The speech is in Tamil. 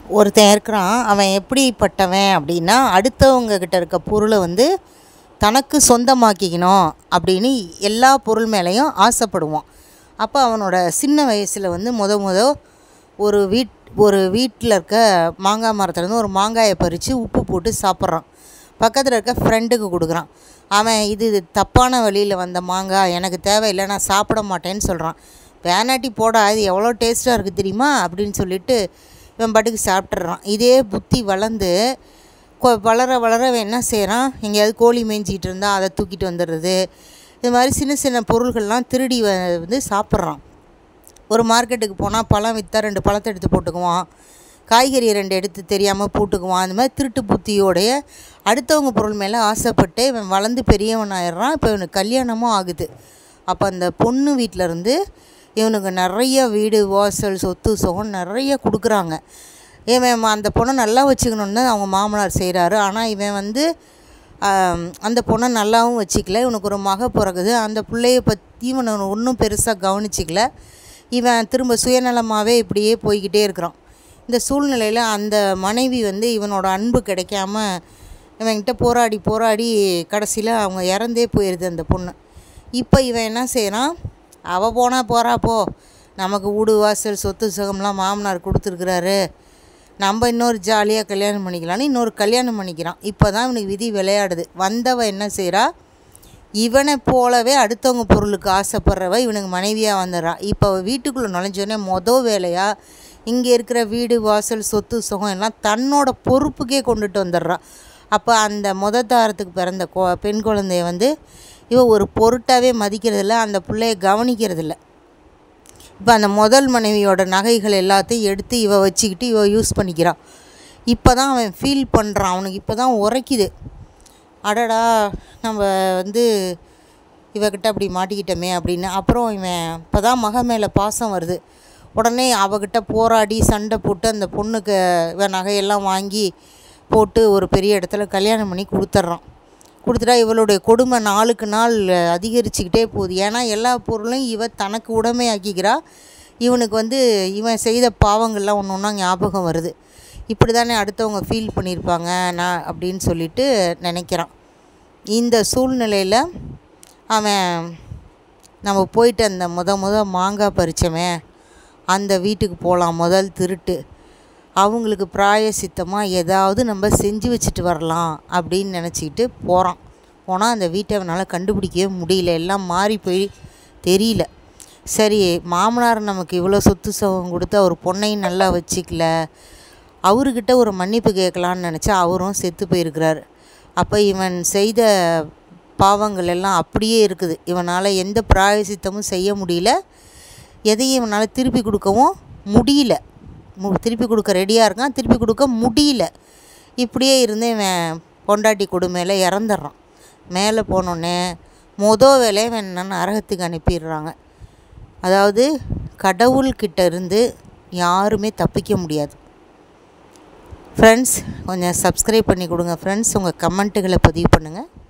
ஒருத்தன் இருக்கிறான் அவன் எப்படிப்பட்டவன் அப்படின்னா அடுத்தவங்க கிட்ட இருக்க பொருளை வந்து தனக்கு சொந்தமாக்கிக்கணும் அப்படின்னு எல்லா பொருள் மேலேயும் ஆசைப்படுவான் அப்போ அவனோட சின்ன வயசில் வந்து முத முத ஒரு வீட் ஒரு வீட்டில் இருக்க மாங்காய் மரத்துலேருந்து ஒரு மாங்காயை பறித்து உப்பு போட்டு சாப்பிட்றான் பக்கத்தில் இருக்க ஃப்ரெண்டுக்கு கொடுக்குறான் அவன் இது தப்பான வழியில் வந்த மாங்காய் எனக்கு தேவையில்லை நான் சாப்பிட மாட்டேன்னு சொல்கிறான் வேணாட்டி போடா இது எவ்வளோ டேஸ்ட்டாக இருக்குது தெரியுமா அப்படின்னு சொல்லிட்டு இவன் பாட்டுக்கு சாப்பிட்றான் இதே புத்தி வளர்ந்து கொ- வளர வளர அவன் என்ன செய்கிறான் எங்கேயாவது கோழி மேய்ஞ்சிக்கிட்டு இருந்தால் அதை தூக்கிட்டு வந்துடுறது இது மாதிரி சின்ன சின்ன பொருள்கள்லாம் திருடி வ- வந்து சாப்பிட்றான் ஒரு மார்க்கெட்டுக்கு போனால் பழம் விற்றா ரெண்டு பழத்தை எடுத்து போட்டுக்குவான் காய்கறி ரெண்டு எடுத்து தெரியாமல் போட்டுக்குவான் அந்த மாதிரி திருட்டு புத்தியோடைய அடுத்தவங்க பொருள் மேலே ஆசைப்பட்டு இவன் வளர்ந்து பெரியவன் ஆயிடுறான் இப்போ இவனுக்கு கல்யாணமும் ஆகுது அப்போ அந்த பொண்ணு வீட்டில் இருந்து இவனுக்கு நிறைய வீடு வாசல் சொத்து சுகம் நிறைய கொடுக்குறாங்க இவன் அந்த பொண்ணை நல்லா வச்சுக்கணுன்னு தான் அவங்க மாமனார் செய்கிறாரு ஆனால் இவன் வந்து ஆம், அந்த பொண்ணை நல்லாவும் வச்சிக்கல இவனுக்கு ஒரு மக பிறகுது அந்த பிள்ளைய பற்றி இவனை ஒன்றும் பெருசாக கவனிச்சிக்கல இவன் திரும்ப சுயநலமாகவே இப்படியே போய்கிட்டே இருக்கிறான் இந்த சூழ்நிலையில் அந்த மனைவி வந்து இவனோட அன்பு கிடைக்காம இவன்கிட்ட போராடி போராடி கடைசியில் அவங்க இறந்தே போயிடுது அந்த பொண்ணு இப்போ இவன் என்ன செய்கிறான் அவள் போனால் போகிறா போ நமக்கு வீடு வாசல் சொத்து சுகம்லாம் மாமனார் கொடுத்துருக்குறாரு நம்ம இன்னொரு ஜாலியாக கல்யாணம் பண்ணிக்கலாம்னு இன்னொரு கல்யாணம் பண்ணிக்கிறான் இப்போ தான் இவனுக்கு விதி விளையாடுது வந்தவ என்ன செய்கிறா இவனை போலவே அடுத்தவங்க பொருளுக்கு ஆசைப்படுறவ இவனுக்கு மனைவியாக வந்துடுறா இப்போ அவ வீட்டுக்குள்ளே நுழைஞ்சோடனே மொதல் வேலையாக இங்கே இருக்கிற வீடு வாசல் சொத்து சுகம் எல்லாம் தன்னோட பொறுப்புக்கே கொண்டுட்டு வந்துடுறா அப்போ அந்த முத தாரத்துக்கு பிறந்த கொ பெண் குழந்தைய வந்து இவ ஒரு பொருட்டாவே மதிக்கிறதில்ல அந்த பிள்ளைய கவனிக்கிறதில்ல இப்போ அந்த முதல் மனைவியோட நகைகள் எல்லாத்தையும் எடுத்து இவ வச்சுக்கிட்டு இவ யூஸ் பண்ணிக்கிறான் இப்போ தான் அவன் ஃபீல் பண்ணுறான் அவனுக்கு இப்போ தான் உரைக்குது அடடா நம்ம வந்து இவகிட்ட அப்படி மாட்டிக்கிட்டோமே அப்படின்னு அப்புறம் இவன் இப்போ தான் மக மேலே பாசம் வருது உடனே அவகிட்ட போராடி சண்டை போட்டு அந்த பொண்ணுக்கு இவன் நகையெல்லாம் வாங்கி போட்டு ஒரு பெரிய இடத்துல கல்யாணம் பண்ணி கொடுத்துட்றான் கொடுத்துட்டா இவளுடைய கொடுமை நாளுக்கு நாள் அதிகரிச்சுக்கிட்டே போகுது ஏன்னா எல்லா பொருளும் இவ தனக்கு உடைமையாக்கிக்கிறா இவனுக்கு வந்து இவன் செய்த பாவங்கள்லாம் ஒன்று ஒன்றா ஞாபகம் வருது இப்படி தானே அடுத்தவங்க ஃபீல் பண்ணியிருப்பாங்க நான் அப்படின்னு சொல்லிட்டு நினைக்கிறான் இந்த சூழ்நிலையில் அவன் நம்ம போயிட்டு அந்த முத முத மாங்காய் பறிச்சவன் அந்த வீட்டுக்கு போகலாம் முதல் திருட்டு அவங்களுக்கு பிராயசித்தமாக ஏதாவது நம்ம செஞ்சு வச்சுட்டு வரலாம் அப்படின்னு நினச்சிக்கிட்டு போகிறான் போனால் அந்த வீட்டை அவனால் கண்டுபிடிக்கவே முடியல எல்லாம் மாறி போய் தெரியல சரி மாமனார் நமக்கு இவ்வளோ சொத்து சுகம் கொடுத்து அவர் பொண்ணையும் நல்லா வச்சுக்கல அவர்கிட்ட ஒரு மன்னிப்பு கேட்கலான்னு நினச்சா அவரும் செத்து போயிருக்கிறாரு அப்போ இவன் செய்த பாவங்கள் எல்லாம் அப்படியே இருக்குது இவனால் எந்த பிராயசித்தமும் செய்ய முடியல எதையும் இவனால் திருப்பி கொடுக்கவும் முடியல மு- திருப்பி கொடுக்க ரெடியாக இருக்கான் திருப்பி கொடுக்க முடியல இப்படியே இருந்து இவன் பொண்டாட்டி கொடுமையில் இறந்துடுறான் மேலே போனோடனே மொதல் வேலையை இவன் என்னன்னா நரகத்துக்கு அனுப்பிடுறாங்க அதாவது கடவுள்கிட்ட இருந்து யாருமே தப்பிக்க முடியாது ஃப்ரெண்ட்ஸ் கொஞ்சம் சப்ஸ்கிரைப் பண்ணி கொடுங்க ஃப்ரெண்ட்ஸ் உங்கள் கமெண்ட்டுகளை பதிவு பண்ணுங்கள்